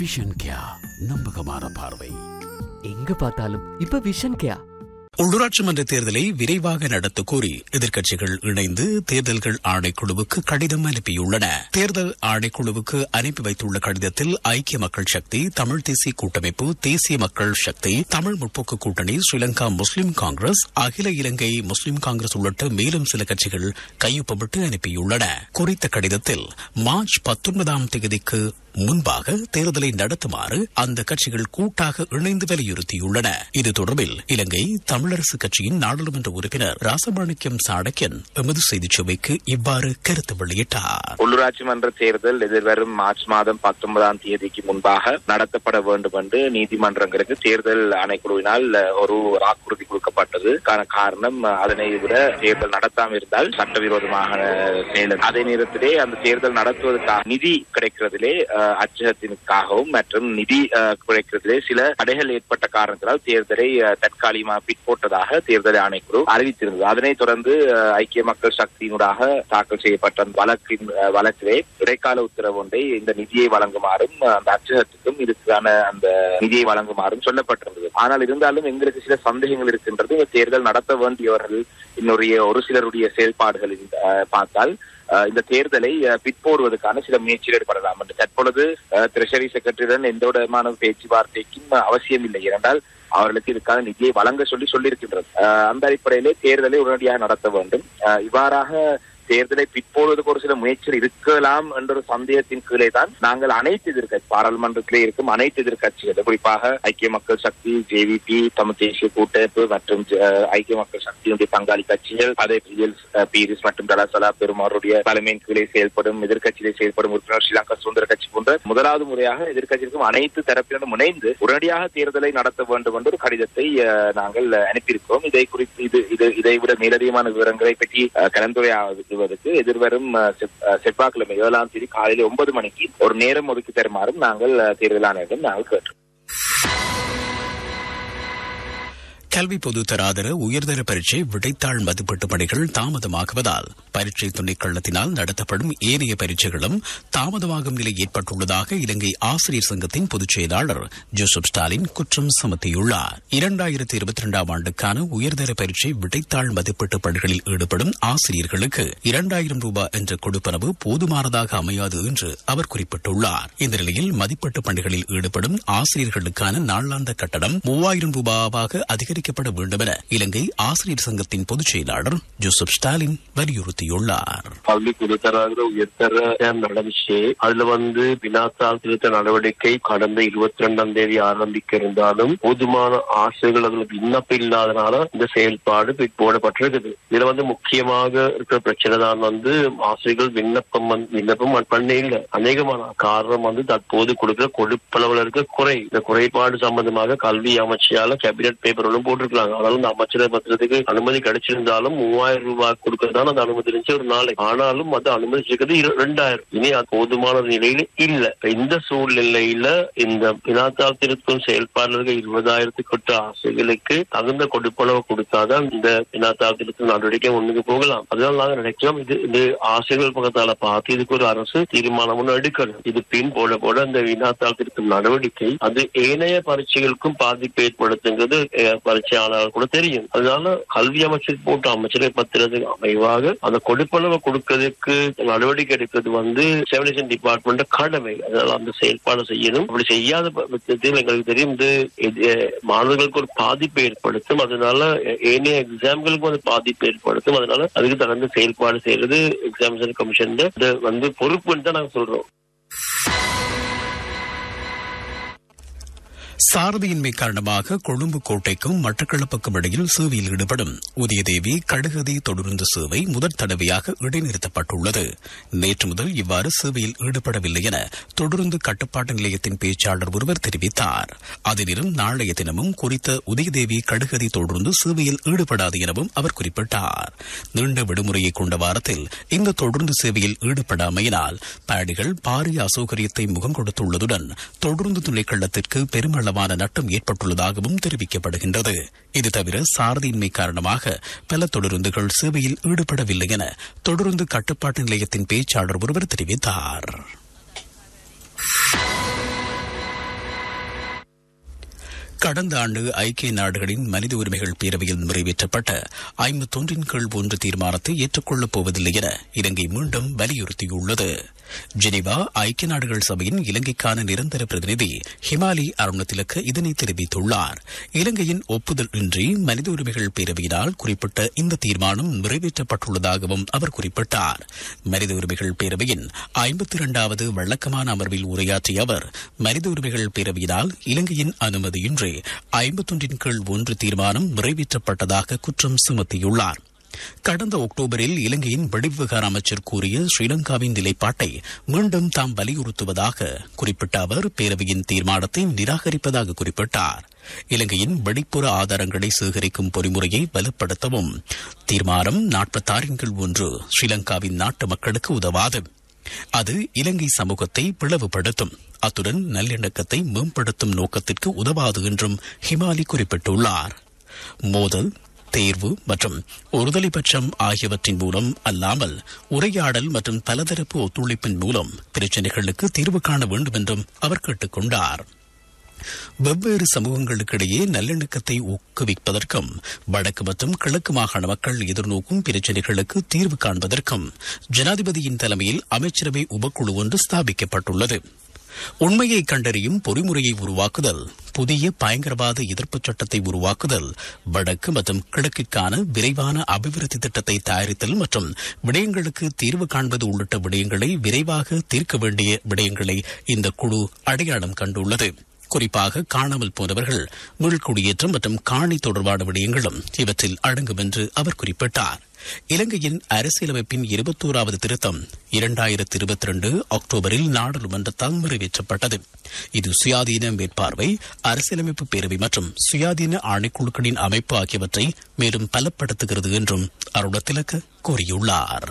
vision கியா நம்பகமான பார்வை எங்க பார்த்தாலும் இப்ப விஷன் கேயா உள்ளூராட்சி மன்ற தேர்தலை விரைவாக நடத்த கோரி எதிர்க்கட்சிகள் இணைந்து தேர்தல்கள் ஆணைக்குழுவுக்கு கடிதம் அனுப்பியுள்ளன தேர்தல் ஆணைக்குழுவுக்கு அனுப்பி வைத்துள்ள கடிதத்தில் ஐக்கிய மக்கள் சக்தி தமிழ் தேசிய கூட்டமைப்பு தேசிய மக்கள் சக்தி தமிழ் முற்போக்கு கூட்டணி ஸ்ரீலங்கா முஸ்லிம் காங்கிரஸ் அகில இலங்கை முஸ்லிம் காங்கிரஸ் உள்ளிட்ட மேலும் சில கட்சிகள் கையொப்பமிட்டு அனுப்பியுள்ளன குறித்த கடிதத்தில் மார்ச் பத்தொன்பதாம் தேதிக்கு முன்பாக தேர்தலை நடத்துமாறு அந்த கட்சிகள் கூட்டாக இணைந்து வலியுறுத்தியுள்ளன இது தொடர்பில் இலங்கை தமிழரசு கட்சியின் நாடாளுமன்ற உறுப்பினர் ராசமாணிக்கம் சாடக்கியன் எமது செய்திச் சேவைக்கு இவ்வாறு கருத்து வெளியிட்டார் உள்ளூராட்சி மன்ற தேர்தல் எதிர்வரும் மார்ச் மாதம் பத்தொன்பதாம் தேதிக்கு முன்பாக நடத்தப்பட வேண்டும் என்று நீதிமன்றங்களுக்கு தேர்தல் ஆணைக்குழுவினால் ஒரு வாக்குறுதி கொடுக்கப்பட்டது காரண- காரணம் அதனை விட தேர்தல் நடத்தாமல் இருந்தால் சட்டவிரோதமாக செயல் அதே நேரத்திலே அந்த தேர்தல் நடத்துவதற்காக நிதி கிடைக்கிறதிலே அஹ், அச்சகத்திற்காகவும் மற்றும் நிதி அஹ், கிடைக்கிறதிலே சில தடைகள் ஏற்பட்ட காரணத்தினால் தேர்தலை அஹ், தற்காலிகமாக பிற்போட்டதாக தேர்தல் ஆணைக்குழு அறிவித்திருந்தது அதனைத் தொடர்ந்து அஹ், ஐக்கிய மக்கள் சக்தியினூடாக தாக்கல் செய்யப்பட்ட அந்த வழக்கின் அஹ், வழக்கிலே இடைக்கால உத்தரவு ஒன்றை இந்த நிதியை வழங்குமாறும் அஹ், அந்த அச்சகத்துக்கும் இதுக்கான அந்த நிதியை வழங்குமாறும் சொல்லப்பட்டிருந்தது ஆனால் இருந்தாலும் எங்களுக்கு சில சந்தேகங்கள் இருக்கின்றது இந்த தேர்தல் நடத்த வேண்டியவர்கள் இன்னொரு ஒரு சிலருடைய செயல்பாடுகளில் அஹ், பார்த்தால் அஹ், இந்த தேர்தலை அஹ், பிற்போடுவதற்கான சில முயற்சிகள் ஈடுபடலாம் என்று தற்பொழுது ட்ரெஷரி செக்ரட்டரியுடன் எந்த விதமான பேச்சுவார்த்தைக்கும் அவசியம் இல்லை ஏனென்றால் அவர்களுக்கு இதுக்கான நிதியை வழங்க சொல்லி சொல்லியிருக்கின்றது அஹ், அந்த அடிப்படையிலே தேர்தலை உடனடியாக நடத்த வேண்டும் அஹ், இவ்வாறாக தேர்தலை பிற்போடுவதற்கு ஒரு சில முயற்சிகள் இருக்கலாம் என்ற ஒரு சந்தேகத்தின் கீழே தான் நாங்கள் அனைத்து எதிர்க்கட்சி பாராளுமன்றத்திலே இருக்கும் அனைத்து எதிர்க்கட்சிகள் குறிப்பாக ஐக்கிய மக்கள் சக்தி ஜேவிபி தமிழ் தேசிய கூட்டமைப்பு மற்றும் அஹ், ஐக்கிய மக்கள் சக்தியினுடைய பங்காளி கட்சிகள் அதே பிஎல் பீரிஸ் மற்றும் தலாசலா பெருமாறுடைய தலைமையின் கீழே செயல்படும் எதிர்க்கட்சியிலே செயல்படும் உறுப்பினர் ஸ்ரீலங்கா சுதந்திர கட்சி போன்ற முதலாவது முறையாக எதிர்க்கட்சிக்கும் அனைத்து தரப்பினரும் இணைந்து உடனடியாக தேர்தலை நடத்த வேண்டும் என்ற ஒரு கடிதத்தை அஹ், நாங்கள் அனுப்பியிருக்கிறோம் இதை குறித்து இது இது இதை விட மேலதிகமான விவரங்களை பற்றி அஹ், கலந்துரையாடுவதற்கு எதிர்வரும் அஹ், செப்- அஹ், செவ்வாய்க்கிழமை ஏழாம் தேதி காலையில் ஒன்பது மணிக்கு ஒரு நேரம் ஒதுக்கி தருமாறும் நாங்கள் அஹ், தேர்தல் ஆணையரிடம் நாங்கள் கேட்டோம் கல்வி பொது தராதர உயர்தர பரீட்சை விடைத்தாள் மதிப்பீட்டு பணிகள் தாமதமாகுவதால் பரீட்சை துணைக்கள்ளத்தினால் நடத்தப்படும் ஏனைய பரீட்சைகளும் தாமதமாகும் நிலை ஏற்பட்டுள்ளதாக இலங்கை ஆசிரியர் சங்கத்தின் பொதுச் செயலாளர் ஜோசப் ஸ்டாலின் குற்றம் சுமத்தியுள்ளார் இரண்டாயிரத்தி இருபத்தி இரண்டாம் ஆண்டுக்கான உயர்தர பரீட்சை விடைத்தாள் மதிப்பீட்டு பணிகளில் ஈடுபடும் ஆசிரியர்களுக்கு இரண்டாயிரம் ரூபாய் என்ற கொடுப்பனவு போதுமானதாக அமையாது என்று அவர் குறிப்பிட்டுள்ளார் இந்த நிலையில் மதிப்பீட்டு பணிகளில் ஈடுபடும் ஆசிரியர்களுக்கான நாளாந்த கட்டணம் மூவாயிரம் ரூபாவாக அதிகரிக்கப்பட வேண்டும் என இலங்கை ஆசிரியர் சங்கத்தின் பொதுச் செயலாளர் ஜோசப் ஸ்டாலின் வலியுறுத்தியுள்ளார் பள்ளி பொதுத்தராகிற உயர்தர நடந்துச்சு அதுல வந்து வினாத்தாள் திருத்த நடவடிக்கை கடந்த இருபத்தி ரெண்டாம் தேதி ஆரம்பிக்க இருந்தாலும் போதுமான ஆசிரியர்கள் அதுல விண்ணப்பம் இல்லாதனால இந்த செயல்பாடு போடப்பட்டிருக்குது இதுல வந்து முக்கியமாக இருக்கிற பிரச்சனை தான் வந்து ஆசிரியர்கள் விண்ணப்பம் வந்து- விண்ணப்பம் பண்ண இல்லை அநேகமான காரணம் வந்து தற்போது கொடுக்கிற கொடுப்பளவுல இருக்க குறை இந்த குறைபாடு சம்பந்தமாக கல்வி அமைச்சியால கேபினட் பேப்பர் ஒன்றும் போட்டிருக்காங்க ஆனாலும் இந்த அமைச்சர் பத்திரத்துக்கு அனுமதி கிடைச்சிருந்தாலும் மூவாயிரம் ரூபாய் கொடுக்கறதான் அந்த அனுமதி இருந்துச்சு ஒரு நாளைக்கு ஆனாலும் அது அனுமதிச்சிருக்கிறது இரு- ரெண்டாயிரம் இனி அது போதுமான நிலையில இல்ல இப்ப இந்த சூழ்நிலையில இந்த வினாத்தாள் திருத்தும் செயல்பாடுல இருக்க இருபதாயிரத்துக்கு கொட்ட ஆசைகளுக்கு தகுந்த கொடுப்பளவு கொடுத்தாதான் இந்த வினாத்தாள் திருத்தும் நடவடிக்கை ஒண்ணுக்கு போகலாம் அதனால நாங்க நினைக்கிறோம் இது இது ஆசைகள் பக்கத்தால பார்த்து இதுக்கு ஒரு அரசு தீர்மானம் ஒண்ணு எடுக்கணும் இது பின் போட போட இந்த வினாத்தாள் திருத்தும் நடவடிக்கை அது ஏனைய பரீட்சைகளுக்கும் பாதிப்பு ஏற்படுத்துங்கிறது அஹ், பரீட்சையாளர்கள் கூட தெரியும் அதனால கல்வி அமைச்சர் போட்ட அமைச்சரை பத்திரத்துக்கு அமைவாக அந்த கொடுப்பனவை கொடுக்கறதுக்கு நடவடிக்கை எடுக்கிறது வந்து செவனேஷன் டிபார்ட்மெண்ட் கடமை அதனால அந்த செயல்பாடு செய்யணும் அப்படி செய்யாத பட்சத்தில் எங்களுக்கு தெரியும் இது இது, அஹ், மாணவர்களுக்கு ஒரு பாதிப்பை ஏற்படுத்தும் அதனால அஹ், ஏனைய எக்ஸாம்களுக்கும் அது பாதிப்பு ஏற்படுத்தும் அதனால அதுக்கு தகுந்த செயல்பாடு செய்யறது எக்ஸாமினேஷன் கமிஷன் வந்து பொறுப்புன்னு தான் நாங்க சொல்றோம் சாரதியின்மை காரணமாக கொழும்பு கோட்டைக்கும் மட்டக்களப்புக்கும் இடையில் சேவையில் ஈடுபடும் உதயதேவி கடுகதி தொடர்ந்து சேவை முதற் தடவையாக இடைநிறுத்தப்பட்டுள்ளது நேற்று முதல் இவ்வாறு சேவையில் ஈடுபடவில்லை என தொடர்ந்து கட்டுப்பாட்டு நிலையத்தின் பேச்சாளர் ஒருவர் தெரிவித்தார் அதனிடம் நாளைய தினமும் குறித்த உதயதேவி கடுகதி தொடர்ந்து சேவையில் ஈடுபடாது எனவும் அவர் குறிப்பிட்டார் நீண்ட விடுமுறையை கொண்ட வாரத்தில் இந்த தொடர்ந்து சேவையில் ஈடுபடாமையினால் பயணிகள் பாரிய அசௌகரியத்தை முகம் கொடுத்துள்ளதுடன் தொடர்ந்து துணைக்கள்ளத்திற்கு பெருமளவான நட்டம் ஏற்பட்டுள்ளதாகவும் தெரிவிக்கப்படுகின்றது இது தவிர சாரதியின்மை காரணமாக பல தொடருந்துகள் சேவையில் ஈடுபடவில்லை என தொடருந்து கட்டுப்பாட்டு நிலையத்தின் பேச்சாளர் ஒருவர் தெரிவித்தார் கடந்த ஆண்டு ஐக்கிய நாடுகளின் மனித உரிமைகள் பேரவையில் நிறைவேற்றப்பட்ட ஐம்பத்தொன்றின் கீழ் ஒன்று தீர்மானத்தை ஏற்றுக்கொள்ளப் போவதில்லை என இலங்கை மீண்டும் வலியுறுத்தியுள்ளது ஜெனீவா ஐக்கிய நாடுகள் சபையின் இலங்கைக்கான நிரந்தர பிரதிநிதி ஹிமாலி அருணதிலக்க இதனை தெரிவித்துள்ளார் இலங்கையின் ஒப்புதல் இன்றி மனித உரிமைகள் பேரவையினால் குறிப்பிட்ட இந்த தீர்மானம் நிறைவேற்றப்பட்டுள்ளதாகவும் அவர் குறிப்பிட்டார் மனித உரிமைகள் பேரவையின் ஐம்பத்தி இரண்டாவது வழக்கமான அமர்வில் உரையாற்றிய அவர் மனித உரிமைகள் பேரவையினால் இலங்கையின் அனுமதியின்றி ஐம்பத்தொன்றின் கீழ் ஒன்று தீர்மானம் நிறைவேற்றப்பட்டதாக குற்றம் சுமத்தியுள்ளார் கடந்த அக்டோபரில் இலங்கையின் வெளிவிவகார அமைச்சர் கூறிய ஸ்ரீலங்காவின் நிலைப்பாட்டை மீண்டும் தாம் வலியுறுத்துவதாக குறிப்பிட்ட அவர் பேரவையின் தீர்மானத்தை நிராகரிப்பதாக குறிப்பிட்டார் இலங்கையின் வெளிப்புற ஆதாரங்களை சேகரிக்கும் பொறிமுறையை வலுப்படுத்தவும் தீர்மானம் நாற்பத்தாறின் கீழ் ஒன்று ஸ்ரீலங்காவின் நாட்டு மக்களுக்கு உதவாது அது இலங்கை சமூகத்தை பிளவுபடுத்தும் அத்துடன் நல்லிணக்கத்தை மேம்படுத்தும் நோக்கத்திற்கு உதவாது என்றும் ஹிமாலி குறிப்பிட்டுள்ளார் மோதல் தேர்வு மற்றும் ஒருதலைபட்சம் ஆகியவற்றின் மூலம் அல்லாமல் உரையாடல் மற்றும் பலதரப்பு ஒத்துழைப்பின் மூலம் பிரச்சினைகளுக்கு தீர்வு காண வேண்டும் என்றும் அவர் கேட்டுக் கொண்டார் வெவ்வேறு சமூகங்களுக்கிடையே நல்லிணக்கத்தை ஊக்குவிப்பதற்கும் வடக்கு மற்றும் கிழக்கு மாகாண மக்கள் எதிர்நோக்கும் பிரச்சினைகளுக்கு தீர்வு காண்பதற்கும் ஜனாதிபதியின் தலைமையில் அமைச்சரவை உபக்குழு ஒன்று ஸ்தாபிக்கப்பட்டுள்ளது உண்மையை கண்டறியும் பொறிமுறையை உருவாக்குதல் புதிய பயங்கரவாத எதிர்ப்பு சட்டத்தை உருவாக்குதல் வடக்கு மற்றும் கிழக்கிற்கான விரைவான அபிவிருத்தி திட்டத்தை தயாரித்தல் மற்றும் விடயங்களுக்கு தீர்வு காண்பது உள்ளிட்ட விடயங்களை விரைவாக தீர்க்க வேண்டிய விடயங்களை இந்த குழு அடையாளம் கண்டுள்ளது குறிப்பாக காணாமல் போனவர்கள் மீள்குடியேற்றம் மற்றும் காணி தொடர்பான விடயங்களும் இவற்றில் அடங்கும் என்று அவர் குறிப்பிட்டார் இலங்கையின் அரசியலமைப்பின் இருபத்தோராவது திருத்தம் இரண்டாயிரத்தி இருபத்தி ரெண்டு அக்டோபரில் நாடாளுமன்றத்தால் நிறைவேற்றப்பட்டது இது சுயாதீன மேற்பார்வை அரசியலமைப்பு பேரவை மற்றும் சுயாதீன ஆணைக்குழுக்களின் அமைப்பு ஆகியவற்றை மேலும் பலப்படுத்துகிறது என்றும் அருணத்திலக்க கூறியுள்ளார்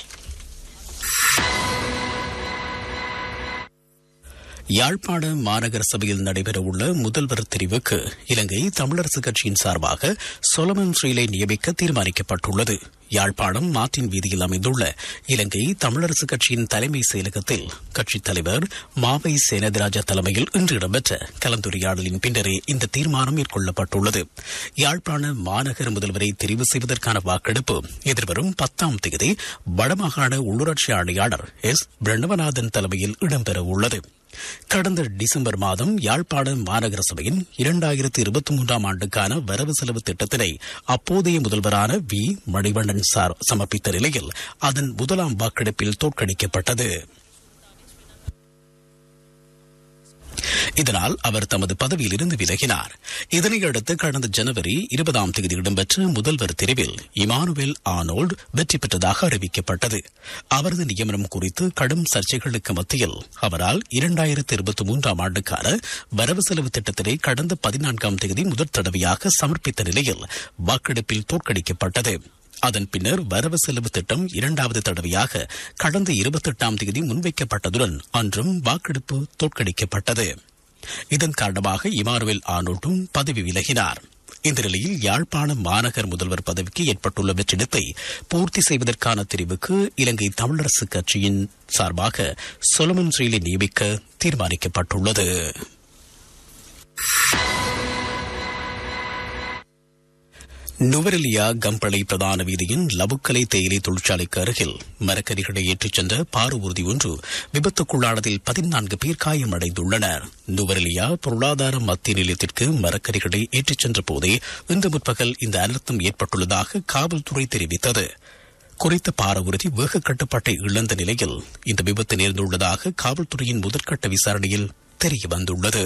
யாழ்ப்பாண மாநகர சபையில் நடைபெறவுள்ள முதல்வர் தெரிவுக்கு இலங்கை தமிழரசு கட்சியின் சார்பாக சொலமன் ஸ்ரீலை நியமிக்க தீர்மானிக்கப்பட்டுள்ளது யாழ்ப்பாணம் மாட்டின் வீதியில் அமைந்துள்ள இலங்கை தமிழரசு கட்சியின் தலைமை செயலகத்தில் கட்சித் தலைவர் மாவை சேனதிராஜா தலைமையில் இன்று இடம்பெற்ற கலந்துரையாடலின் பின்னரே இந்த தீர்மானம் மேற்கொள்ளப்பட்டுள்ளது யாழ்ப்பாண மாநகர முதல்வரை தெரிவு செய்வதற்கான வாக்கெடுப்பு எதிர்வரும் பத்தாம் தேதி வடமாகாண உள்ளூராட்சி ஆணையாளர் எஸ் பிரணவநாதன் தலைமையில் இடம்பெறவுள்ளது கடந்த டிசம்பர் மாதம் யாழ்ப்பாண மாநகர சபையின் இரண்டாயிரத்தி இருபத்தி மூன்றாம் ஆண்டுக்கான வரவு செலவு திட்டத்தினை அப்போதைய முதல்வரான வி மணிவண்ணன் சார் சமர்ப்பித்த நிலையில் அதன் முதலாம் வாக்கெடுப்பில் தோற்கடிக்கப்பட்டது இதனால் அவர் தமது பதவியிலிருந்து விலகினார் இதனையடுத்து கடந்த ஜனவரி இருபதாம் தேதி இடம்பெற்ற முதல்வர் தெரிவில் இமானுவேல் ஆனோல்ட் வெற்றி பெற்றதாக அறிவிக்கப்பட்டது அவரது நியமனம் குறித்து கடும் சர்ச்சைகளுக்கு மத்தியில் அவரால் இரண்டாயிரத்தி இருபத்தி மூன்றாம் ஆண்டுக்கான வரவு செலவு திட்டத்தினை கடந்த பதினான்காம் தேதி முதற் தடவையாக சமர்ப்பித்த நிலையில் வாக்கெடுப்பில் தோற்கடிக்கப்பட்டது அதன் பின்னர் வரவு செலவு திட்டம் இரண்டாவது தடவையாக கடந்த இருபத்தெட்டாம் தேதி முன்வைக்கப்பட்டதுடன் அன்றும் வாக்கெடுப்பு தோற்கடிக்கப்பட்டது இதன் காரணமாக இமானுவேல் ஆனோட்டும் பதவி விலகினார் இந்த நிலையில் யாழ்ப்பாண மாநகர் முதல்வர் பதவிக்கு ஏற்பட்டுள்ள வெற்றிடத்தை பூர்த்தி செய்வதற்கான தெரிவுக்கு இலங்கை தமிழரசு கட்சியின் சார்பாக சொலமன் ஸ்ரீலை நியமிக்க தீர்மானிக்கப்பட்டுள்ளது நுவரெலியா கம்பளை பிரதான வீதியின் லபுக்கலை தேயிலை தொழிற்சாலைக்கு அருகில் மரக்கறிகளை ஏற்றிச் சென்ற பாரு ஊர்தி ஒன்று விபத்துக்குள்ளானதில் பதினான்கு பேர் காயமடைந்துள்ளனர் நுவரெலியா பொருளாதார மத்திய நிலையத்திற்கு மரக்கறிகளை ஏற்றிச் சென்ற போதே இன்று முற்பகல் இந்த அனர்த்தம் ஏற்பட்டுள்ளதாக காவல்துறை தெரிவித்தது குறித்த பாரவுறுதி வேக கட்டுப்பாட்டை இழந்த நிலையில் இந்த விபத்து நேர்ந்துள்ளதாக காவல்துறையின் முதற்கட்ட விசாரணையில் தெரிய வந்துள்ளது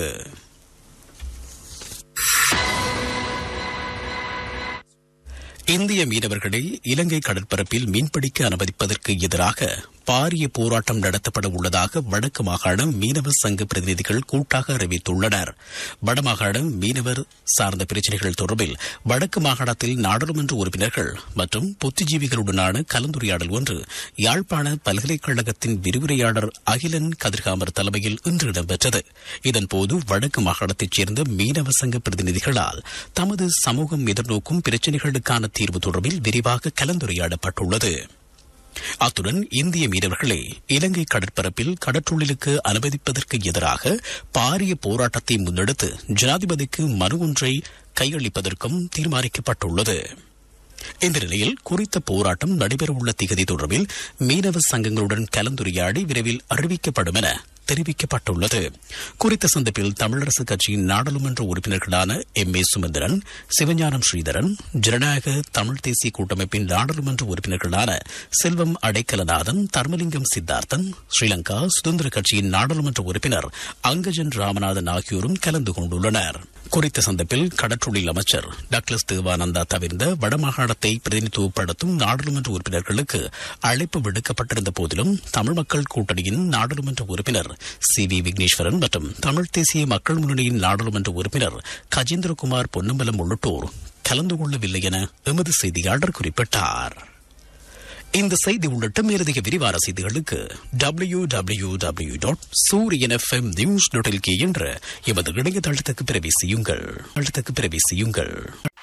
இந்திய மீனவர்களை இலங்கை கடற்பரப்பில் மீன்பிடிக்க அனுமதிப்பதற்கு எதிராக பாரிய போராட்டம் நடத்தப்பட உள்ளதாக வடக்கு மாகாணம் மீனவ சங்க பிரதிநிதிகள் கூட்டாக அறிவித்துள்ளனர் வடமாகாணம் மீனவர் சார்ந்த பிரச்சினைகள் தொடர்பில் வடக்கு மாகாணத்தில் நாடாளுமன்ற உறுப்பினர்கள் மற்றும் புத்திஜீவிகளுடனான கலந்துரையாடல் ஒன்று யாழ்ப்பாண பல்கலைக்கழகத்தின் விரிவுரையாளர் அகிலன் கதிர்காமர் தலைமையில் இன்று இடம்பெற்றது இதன்போது வடக்கு மாகாணத்தைச் சேர்ந்த மீனவ சங்க பிரதிநிதிகளால் தமது சமூகம் எதிர்நோக்கும் பிரச்சினைகளுக்கான தீர்வு தொடர்பில் விரிவாக கலந்துரையாடப்பட்டுள்ளது அத்துடன் இந்திய மீனவர்களை இலங்கை கடற்பரப்பில் கடற்றொழிலுக்கு அனுமதிப்பதற்கு எதிராக பாரிய போராட்டத்தை முன்னெடுத்து ஜனாதிபதிக்கு மனு ஒன்றை கையளிப்பதற்கும் தீர்மானிக்கப்பட்டுள்ளது இந்த நிலையில் குறித்த போராட்டம் நடைபெறவுள்ள திகதி தொடர்பில் மீனவ சங்கங்களுடன் கலந்துரையாடி விரைவில் அறிவிக்கப்படும் என தெரிவிக்கப்பட்டுள்ளது குறித்த சந்திப்பில் தமிழரசு கட்சியின் நாடாளுமன்ற உறுப்பினர்களான எம் ஏ சுமந்திரன் சிவஞானம் ஸ்ரீதரன் ஜனநாயக தமிழ் தேசிய கூட்டமைப்பின் நாடாளுமன்ற உறுப்பினர்களான செல்வம் அடைக்கலநாதன் தர்மலிங்கம் சித்தார்த்தன் ஸ்ரீலங்கா சுதந்திர கட்சியின் நாடாளுமன்ற உறுப்பினர் அங்கஜன் ராமநாதன் ஆகியோரும் கலந்து கொண்டுள்ளனர் குறித்த சந்திப்பில் கடற்றொழில் அமைச்சர் டாக்டர் தேவானந்தா தவிர்ந்த வடமாகாணத்தை பிரதிநிதித்துவப்படுத்தும் நாடாளுமன்ற உறுப்பினர்களுக்கு அழைப்பு விடுக்கப்பட்டிருந்த போதிலும் தமிழ் மக்கள் கூட்டணியின் நாடாளுமன்ற உறுப்பினர் சி வி விக்னேஸ்வரன் மற்றும் தமிழ் தேசிய மக்கள் முன்னணியின் நாடாளுமன்ற உறுப்பினர் கஜேந்திரகுமார் பொன்னம்பலம் உள்ளிட்டோர் கலந்து கொள்ளவில்லை என எமது செய்தியாளர் குறிப்பிட்டார் இந்த செய்தி உள்ளிட்ட மேலதிக விரிவான செய்திகளுக்கு W W W dot Sooriyan FM news dot என்ற எமது இணையதளத்துக்கு பிரவேசியுங்கள் தளத்துக்கு பிரவேசியுங்கள்